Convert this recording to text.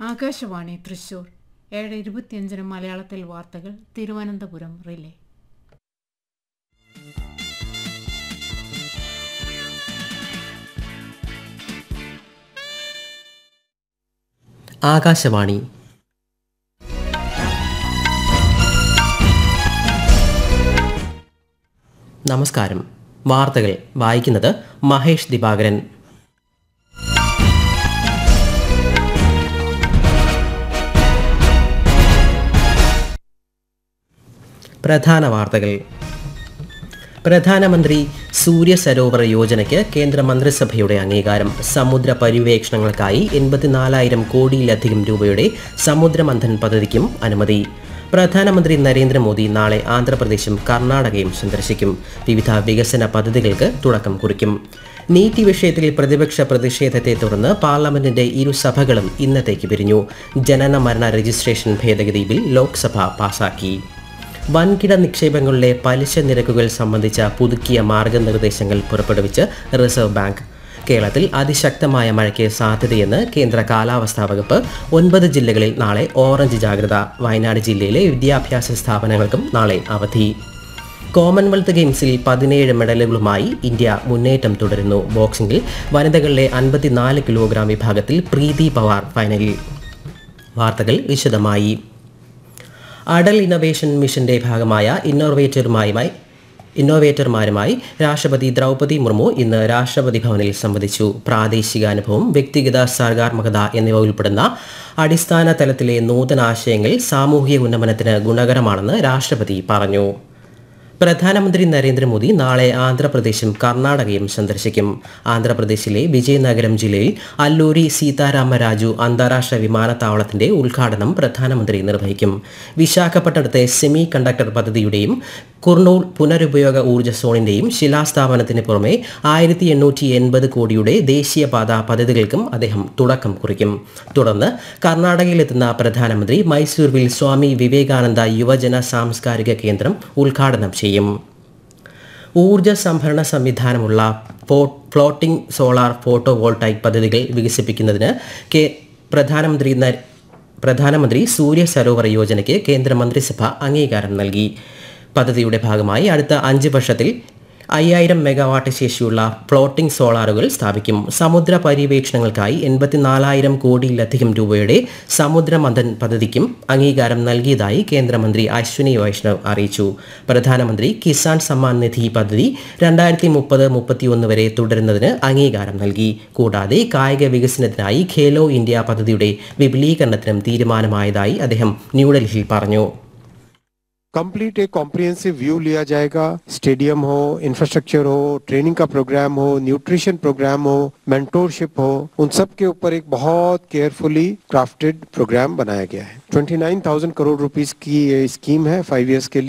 ആകാശവാണി തൃശൂർ ഏഴ് ഇരുപത്തിയഞ്ചിന് മലയാളത്തിൽ വാർത്തകൾ തിരുവനന്തപുരം റിലേ ആകാശവാണി നമസ്കാരം വാർത്തകൾ വായിക്കുന്നത് മഹേഷ് ദിവാകരൻ പ്രധാന വാർത്തകൾ പ്രധാനമന്ത്രി സൂര്യ സരോവർ യോജനയ്ക്ക് കേന്ദ്ര മന്ത്രിസഭയുടെ അംഗീകാരം സമുദ്ര പര്യവേക്ഷണങ്ങൾക്കായി എൺപത്തിനാലായിരം കോടിയിലധികം രൂപയുടെ സമുദ്രമന്ഥൻ പദ്ധതിക്കും അനുമതി പ്രധാനമന്ത്രി നരേന്ദ്രമോദി നാളെ ആന്ധ്രാപ്രദേശും കർണാടകയും സന്ദർശിക്കും വിവിധ വികസന പദ്ധതികൾക്ക് തുടക്കം കുറിക്കും നീറ്റ് വിഷയത്തിൽ പ്രതിപക്ഷ പ്രതിഷേധത്തെ തുടർന്ന് പാർലമെന്റിന്റെ ഇരുസഭകളും ഇന്നത്തേക്ക് പിരിഞ്ഞു ജനന മരണ രജിസ്ട്രേഷൻ ഭേദഗതി ബിൽ ലോക്സഭ പാസാക്കി വൻകിട നിക്ഷേപങ്ങളിലെ പലിശ നിരക്കുകൾ സംബന്ധിച്ച പുതുക്കിയ മാർഗനിർദ്ദേശങ്ങൾ പുറപ്പെടുവിച്ച് റിസർവ് ബാങ്ക് കേരളത്തിൽ അതിശക്തമായ മഴയ്ക്ക് സാധ്യതയെന്ന് കേന്ദ്ര കാലാവസ്ഥാ വകുപ്പ് ഒൻപത് ജില്ലകളിൽ നാളെ ഓറഞ്ച് ജാഗ്രത വയനാട് ജില്ലയിലെ വിദ്യാഭ്യാസ സ്ഥാപനങ്ങൾക്കും നാളെ അവധി കോമൺവെൽത്ത് ഗെയിംസിൽ പതിനേഴ് മെഡലുകളുമായി ഇന്ത്യ മുന്നേറ്റം തുടരുന്നു ബോക്സിംഗിൽ വനിതകളിലെ അൻപത്തിനാല് കിലോഗ്രാം വിഭാഗത്തിൽ പ്രീതി പവാർ ഫൈനലിൽ വാർത്തകൾ വിശദമായി അടൽ ഇന്നൊവേഷൻ മിഷന്റെ ഭാഗമായ ഇന്നോവേറ്ററുമായുമായി ഇന്നോവേറ്റർമാരുമായി രാഷ്ട്രപതി ദ്രൗപദി മുർമു ഇന്ന് രാഷ്ട്രപതി ഭവനിൽ സംവദിച്ചു പ്രാദേശിക അനുഭവം വ്യക്തിഗത സർഗാത്മകത എന്നിവ ഉൾപ്പെടുന്ന അടിസ്ഥാന തലത്തിലെ നൂതനാശയങ്ങൾ സാമൂഹിക ഉന്നമനത്തിന് ഗുണകരമാണെന്ന് രാഷ്ട്രപതി പറഞ്ഞു പ്രധാനമന്ത്രി നരേന്ദ്രമോദി നാളെ ആന്ധ്രാപ്രദേശും കർണാടകയും സന്ദർശിക്കും ആന്ധ്രാപ്രദേശിലെ വിജയനഗരം ജില്ലയിൽ അല്ലൂരി സീതാരാമരാജു അന്താരാഷ്ട്ര വിമാനത്താവളത്തിന്റെ ഉദ്ഘാടനം പ്രധാനമന്ത്രി നിർവഹിക്കും വിശാഖപട്ടണത്തെ സെമി കണ്ടക്ടർ പദ്ധതിയുടെയും കുർണൂൾ പുനരുപയോഗ ഊർജ്ജ സോണിന്റെയും ശിലാസ്ഥാപനത്തിന് പുറമെ ആയിരത്തി എണ്ണൂറ്റി എൺപത് കോടിയുടെ ദേശീയപാത പദ്ധതികൾക്കും അദ്ദേഹം തുടക്കം കുറിക്കും തുടർന്ന് കർണാടകയിലെത്തുന്ന പ്രധാനമന്ത്രി മൈസൂരുവിൽ സ്വാമി വിവേകാനന്ദ യുവജന സാംസ്കാരിക കേന്ദ്രം ഉദ്ഘാടനം ചെയ്യും ഊർജ സംഭരണ സംവിധാനമുള്ള ഫോ- ഫ്ലോട്ടിംഗ് സോളാർ ഫോട്ടോ വോൾട്ടായിക് പദ്ധതികൾ വികസിപ്പിക്കുന്നതിന് കെ പ്രധാനമന്ത്രി ന- പ്രധാനമന്ത്രി സൂര്യ സരോവർ യോജനയ്ക്ക് കേന്ദ്ര മന്ത്രിസഭ അംഗീകാരം നൽകി പദ്ധതിയുടെ ഭാഗമായി അടുത്ത അഞ്ച് വർഷത്തിൽ അയ്യായിരം മെഗാവാട്ട് ശേഷിയുള്ള ഫ്ലോട്ടിംഗ് സോളാറുകൾ സ്ഥാപിക്കും സമുദ്ര പര്യവേക്ഷണങ്ങൾക്കായി എൺപത്തിനാലായിരം കോടിയിലധികം രൂപയുടെ സമുദ്രമന്ഥൻ പദ്ധതിക്കും അംഗീകാരം നൽകിയതായി കേന്ദ്രമന്ത്രി അശ്വിനി വൈഷ്ണവ് അറിയിച്ചു പ്രധാനമന്ത്രി കിസാൻ സമ്മാൻ നിധി പദ്ധതി രണ്ടായിരത്തി മുപ്പത് മുപ്പത്തിയൊന്ന് വരെ തുടരുന്നതിന് അംഗീകാരം നൽകി കൂടാതെ കായിക വികസനത്തിനായി ഖേലോ ഇന്ത്യ പദ്ധതിയുടെ വിപുലീകരണത്തിനും തീരുമാനമായതായി അദ്ദേഹം ന്യൂഡൽഹിയിൽ പറഞ്ഞു कंप्लीट एक कॉम्प्रिहेंसिव व्यू लिया जाएगा स्टेडियम हो इंफ्रास्ट्रक्चर हो ट्रेनिंग का प्रोग्राम हो न्यूट्रिशन प्रोग्राम हो मेंटोरशिप हो उन सब के ऊपर एक बहुत केयरफुली क्राफ्टेड प्रोग्राम बनाया गया है 29,000 करोड़ रुपीस की ये स्कीम है फाइव इयर्स के लिए